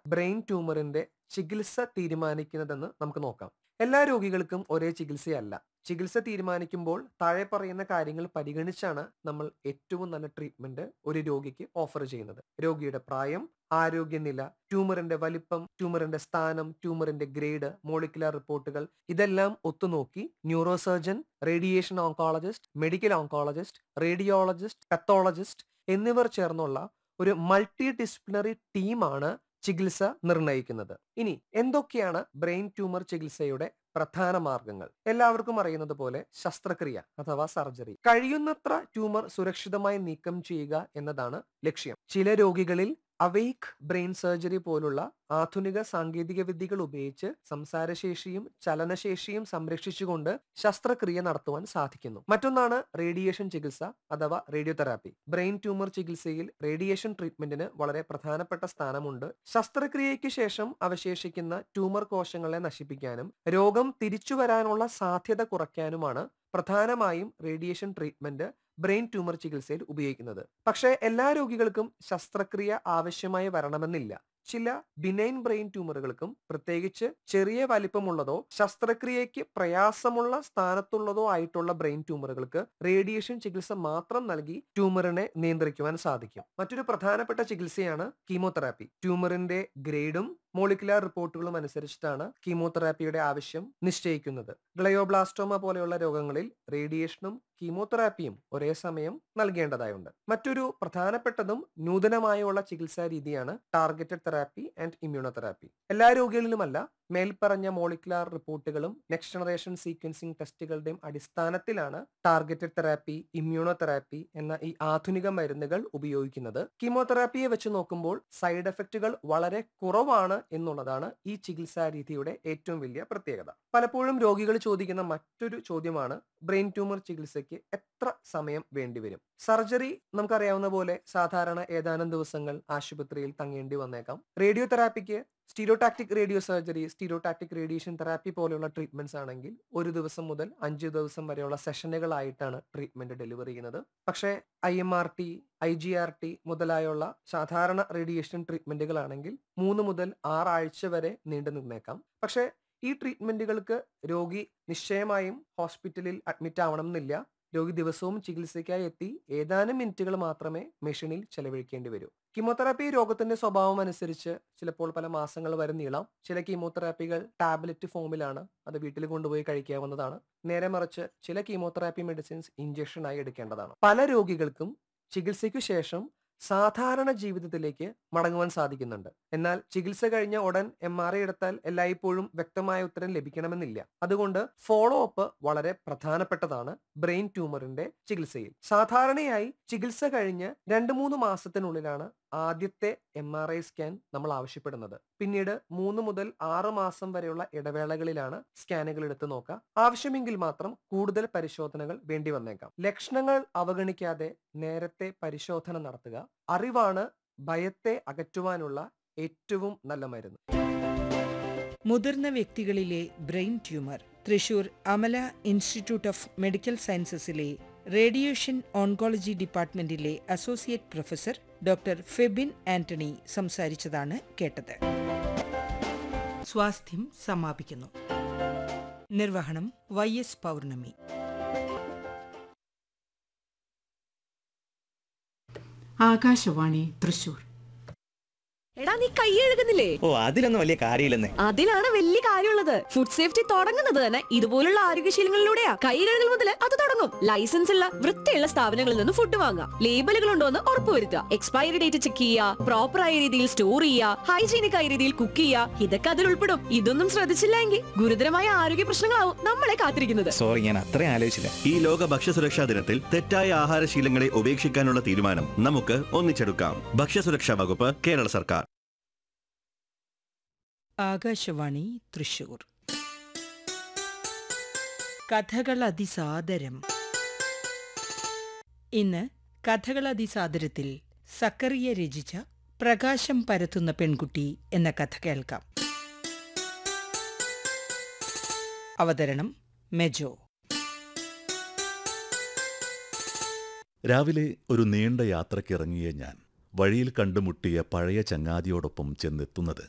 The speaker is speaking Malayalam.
ബ്രെയിൻ ട്യൂമറിന്റെ ചികിത്സ തീരുമാനിക്കുന്നതെന്ന് നമുക്ക് നോക്കാം എല്ലാ രോഗികൾക്കും ഒരേ ചികിത്സയല്ല ചികിത്സ തീരുമാനിക്കുമ്പോൾ താഴെ പറയുന്ന കാര്യങ്ങൾ പരിഗണിച്ചാണ് നമ്മൾ ഏറ്റവും നല്ല ട്രീറ്റ്മെന്റ് ഒരു രോഗിക്ക് ഓഫർ ചെയ്യുന്നത് രോഗിയുടെ പ്രായം ആരോഗ്യനില ട്യൂമറിന്റെ വലിപ്പം ട്യൂമറിന്റെ സ്ഥാനം ട്യൂമറിന്റെ ഗ്രേഡ് മോളിക്കുലർ റിപ്പോർട്ടുകൾ ഇതെല്ലാം ഒത്തുനോക്കി neuro surgeon radiation oncologist medical oncologist radiologist pathologist എന്നിവർ ചേർന്നുള്ള ഒരു മൾട്ടി ഡിസിപ്ലിനറി ടീമാണ് ചികിത്സ നിർണ്ണയിക്കുന്നത് ഇനി എന്തൊക്കെയാണ് ബ്രെയിൻ ട്യൂമർ ചികിത്സയുടെ പ്രധാന മാർഗങ്ങൾ എല്ലാവർക്കും അറിയുന്നത് പോലെ ശസ്ത്രക്രിയ അഥവാ സർജറി കഴിയുന്നത്ര ട്യൂമർ സുരക്ഷിതമായി നീക്കം ചെയ്യുക എന്നതാണ് ലക്ഷ്യം ചില രോഗികളിൽ അവേക്ക് ബ്രെയിൻ സർജറി പോലുള്ള ആധുനിക സാങ്കേതിക വിദ്യകൾ ഉപയോഗിച്ച് സംസാരശേഷിയും ചലനശേഷിയും സംരക്ഷിച്ചുകൊണ്ട് ശസ്ത്രക്രിയ നടത്തുവാൻ സാധിക്കുന്നു മറ്റൊന്നാണ് റേഡിയേഷൻ ചികിത്സ അഥവാ റേഡിയോതെറാപ്പി ബ്രെയിൻ ട്യൂമർ ചികിത്സയിൽ റേഡിയേഷൻ ട്രീറ്റ്മെന്റിന് വളരെ പ്രധാനപ്പെട്ട സ്ഥാനമുണ്ട് ശസ്ത്രക്രിയയ്ക്ക് ശേഷം അവശേഷിക്കുന്ന ട്യൂമർ കോശങ്ങളെ നശിപ്പിക്കാനും രോഗം തിരിച്ചു വരാനുള്ള സാധ്യത കുറയ്ക്കാനുമാണ് പ്രധാനമായും റേഡിയേഷൻ ട്രീറ്റ്മെന്റ് ബ്രെയിൻ ട്യൂമർ ചികിത്സയിൽ ഉപയോഗിക്കുന്നത് പക്ഷേ എല്ലാ രോഗികൾക്കും ശസ്ത്രക്രിയ ആവശ്യമായി വരണമെന്നില്ല ചില ബിനൈൻ ബ്രെയിൻ ട്യൂമറുകൾക്കും പ്രത്യേകിച്ച് ചെറിയ വലിപ്പമുള്ളതോ ശസ്ത്രക്രിയയ്ക്ക് പ്രയാസമുള്ള സ്ഥാനത്തുള്ളതോ ആയിട്ടുള്ള ബ്രെയിൻ ട്യൂമറുകൾക്ക് റേഡിയേഷൻ ചികിത്സ മാത്രം നൽകി ട്യൂമറിനെ നിയന്ത്രിക്കുവാൻ സാധിക്കും മറ്റൊരു പ്രധാനപ്പെട്ട ചികിത്സയാണ് കീമോതെറാപ്പി ട്യൂമറിന്റെ ഗ്രേഡും മോളിക്കുലാർ റിപ്പോർട്ടുകളും അനുസരിച്ചിട്ടാണ് കീമോതെറാപ്പിയുടെ ആവശ്യം നിശ്ചയിക്കുന്നത് ഗ്ലയോബ്ലാസ്റ്റോമ പോലെയുള്ള രോഗങ്ങളിൽ റേഡിയേഷനും കീമോതെറാപ്പിയും ഒരേ സമയം നൽകേണ്ടതായുണ്ട് മറ്റൊരു പ്രധാനപ്പെട്ടതും നൂതനമായുള്ള ചികിത്സാ രീതിയാണ് ടാർഗറ്റഡ് തെറാപ്പി ആൻഡ് ഇമ്മ്യൂണോതെറാപ്പി എല്ലാ രോഗികളിലുമല്ല മേൽപ്പറഞ്ഞ മോളിക്കുലാർ റിപ്പോർട്ടുകളും നെക്സ്റ്റ് ജനറേഷൻ സീക്വൻസിംഗ് ടെസ്റ്റുകളുടെയും അടിസ്ഥാനത്തിലാണ് ടാർഗറ്റഡ് തെറാപ്പി ഇമ്മ്യൂണോതെറാപ്പി എന്ന ഈ ആധുനിക മരുന്നുകൾ ഉപയോഗിക്കുന്നത് കീമോതെറാപ്പിയെ വെച്ച് നോക്കുമ്പോൾ സൈഡ് എഫക്റ്റുകൾ വളരെ കുറവാണ് എന്നുള്ളതാണ് ഈ ചികിത്സാ രീതിയുടെ ഏറ്റവും വലിയ പ്രത്യേകത പലപ്പോഴും രോഗികൾ ചോദിക്കുന്ന മറ്റൊരു ചോദ്യമാണ് ബ്രെയിൻ ട്യൂമർ ചികിത്സയ്ക്ക് എത്ര സമയം വേണ്ടിവരും സർജറി നമുക്കറിയാവുന്ന പോലെ സാധാരണ ഏതാനും ദിവസങ്ങൾ ആശുപത്രിയിൽ തങ്ങേണ്ടി വന്നേക്കാം റേഡിയോ തെറാപ്പിക്ക് stereotactic radio surgery stereotactic radiation therapy പോലെയുള്ള ട്രീറ്റ്മെന്റ്സ് ആണെങ്കിൽ ഒരു ദിവസം മുതൽ അഞ്ച് ദിവസം വരെയുള്ള സെഷനുകളായിട്ടാണ് ട്രീറ്റ്മെന്റ് ഡെലിവറി ചെയ്യുന്നത് പക്ഷേ I M R T I G R T മുതലായുള്ള സാധാരണ റേഡിയേഷൻ ട്രീറ്റ്മെന്റുകളാണെങ്കിൽ മൂന്ന് മുതൽ ആറാഴ്ച വരെ നീണ്ടു നിന്നേക്കാം പക്ഷേ ഈ ട്രീറ്റ്മെന്റുകൾക്ക് രോഗി നിശ്ചയമായും ഹോസ്പിറ്റലിൽ അഡ്മിറ്റ് ആവണം എന്നില്ല രോഗി ദിവസവും ചികിത്സയ്ക്കായി എത്തി ഏതാനും മിനിറ്റുകൾ മാത്രമേ മെഷീനിൽ ചെലവഴിക്കേണ്ടി വരൂ കീമോതെറാപ്പി രോഗത്തിന്റെ സ്വഭാവം അനുസരിച്ച് ചിലപ്പോൾ പല മാസങ്ങൾ വരെ നീളാം ചില കീമോതെറാപ്പികൾ ടാബ്ലറ്റ് ഫോമിലാണ് അത് വീട്ടിൽ കൊണ്ടുപോയി കഴിക്കാവുന്നതാണ് നേരെ മറിച്ച് ചില കീമോതെറാപ്പി മെഡിസിൻസ് ഇഞ്ചക്ഷനായി എടുക്കേണ്ടതാണ് പല രോഗികൾക്കും ചികിത്സയ്ക്കു ശേഷം സാധാരണ ജീവിതത്തിലേക്ക് മടങ്ങുവാൻ സാധിക്കുന്നുണ്ട് എന്നാൽ ചികിത്സ കഴിഞ്ഞ ഉടൻ എം ആർ ഐ എടുത്താൽ എല്ലായ്പ്പോഴും വ്യക്തമായ ഉത്തരം ലഭിക്കണമെന്നില്ല അതുകൊണ്ട് ഫോളോ അപ്പ് വളരെ പ്രധാനപ്പെട്ടതാണ് ബ്രെയിൻ ട്യൂമറിന്റെ ചികിത്സയിൽ സാധാരണയായി ചികിത്സ കഴിഞ്ഞ് രണ്ട് മൂന്ന് മാസത്തിനുള്ളിലാണ് ആദ്യത്തെ എം ആർ ഐ സ്കാൻ നമ്മൾ ആവശ്യപ്പെടുന്നത് പിന്നീട് മൂന്ന് മുതൽ ആറ് മാസം വരെയുള്ള ഇടവേളകളിലാണ് സ്കാനുകൾ എടുത്തു നോക്കുക ആവശ്യമെങ്കിൽ മാത്രം കൂടുതൽ പരിശോധനകൾ വേണ്ടി വന്നേക്കാം ലക്ഷണങ്ങൾ അവഗണിക്കാതെ നേരത്തെ പരിശോധന നടത്തുക അറിവാണ് ഭയത്തെ അകറ്റുവാനുള്ള ഏറ്റവും നല്ല മരുന്ന് മുതിർന്ന വ്യക്തികളിലെ brain tumour Thrissur Amala institute of medical സയൻസസിലെ റേഡിയേഷൻ ഓൺകോളജി ഡിപ്പാർട്ട്മെന്റിലെ associate professor doctor Febin Antony സംസാരിച്ചതാണ് കേട്ടത് സ്വാസ്ഥ്യം സമാപിക്കുന്നു നിർവഹണം വൈ എസ് പൗർണമി ആകാശവാണി തൃശൂർ എടാ നീ കൈ കഴുകുന്നില്ലേ ഓ അതിലൊന്നും വലിയ കാര്യമില്ലെന്നേ അതിലാണ് വലിയ കാര്യമുള്ളത് ഫുഡ് സേഫ്റ്റി തുടങ്ങുന്നത് തന്നെ ഇതുപോലുള്ള ആരോഗ്യശീലങ്ങളിലൂടെയാ കൈ കഴുകൽ മുതൽ അത് തുടങ്ങും ലൈസൻസ് ഉള്ള വൃത്തിയുള്ള സ്ഥാപനങ്ങളിൽ നിന്ന് ഫുഡ് വാങ്ങാം ലേബലുകൾ ഉണ്ടോ എന്ന് ഉറപ്പുവരുത്തുക എക്സ്പയറി ഡേറ്റ് ചെക്ക് ചെയ്യുക പ്രോപ്പർ ആയ രീതിയിൽ സ്റ്റോർ ചെയ്യുക ഹൈജീനിക് ആയ രീതിയിൽ കുക്ക് ചെയ്യുക ഇതൊക്കെ അതിൽ ഉൾപ്പെടും ഇതൊന്നും ശ്രദ്ധിച്ചില്ല എങ്കിൽ ഗുരുതരമായ ആരോഗ്യ പ്രശ്നങ്ങളാവും നമ്മളെ കാത്തിരിക്കുന്നത് സോറി ഞാൻ അത്രയും ആലോചിച്ചില്ല ഈ ലോക ഭക്ഷ്യസുരക്ഷാ ദിനത്തിൽ തെറ്റായ ആഹാരശീലങ്ങളെ ഉപേക്ഷിക്കാനുള്ള തീരുമാനം നമുക്ക് ഒന്നിച്ചെടുക്കാം ഭക്ഷ്യസുരക്ഷാ വകുപ്പ് കേരള സർക്കാർ ആകാശവാണി തൃശൂർ കഥകൾ അതിസാദരം ഇന്ന് കഥകൾ അതിസാദരത്തിൽ സക്കറിയ രചിച്ച പ്രകാശം പരത്തുന്ന പെൺകുട്ടി എന്ന കഥ കേൾക്കാം അവതരണം മെജോ രാവിലെ ഒരു നീണ്ട യാത്രക്കിറങ്ങിയ ഞാൻ വഴിയിൽ കണ്ടുമുട്ടിയ പഴയ ചങ്ങാതിയോടൊപ്പം ചെന്നെത്തുന്നത്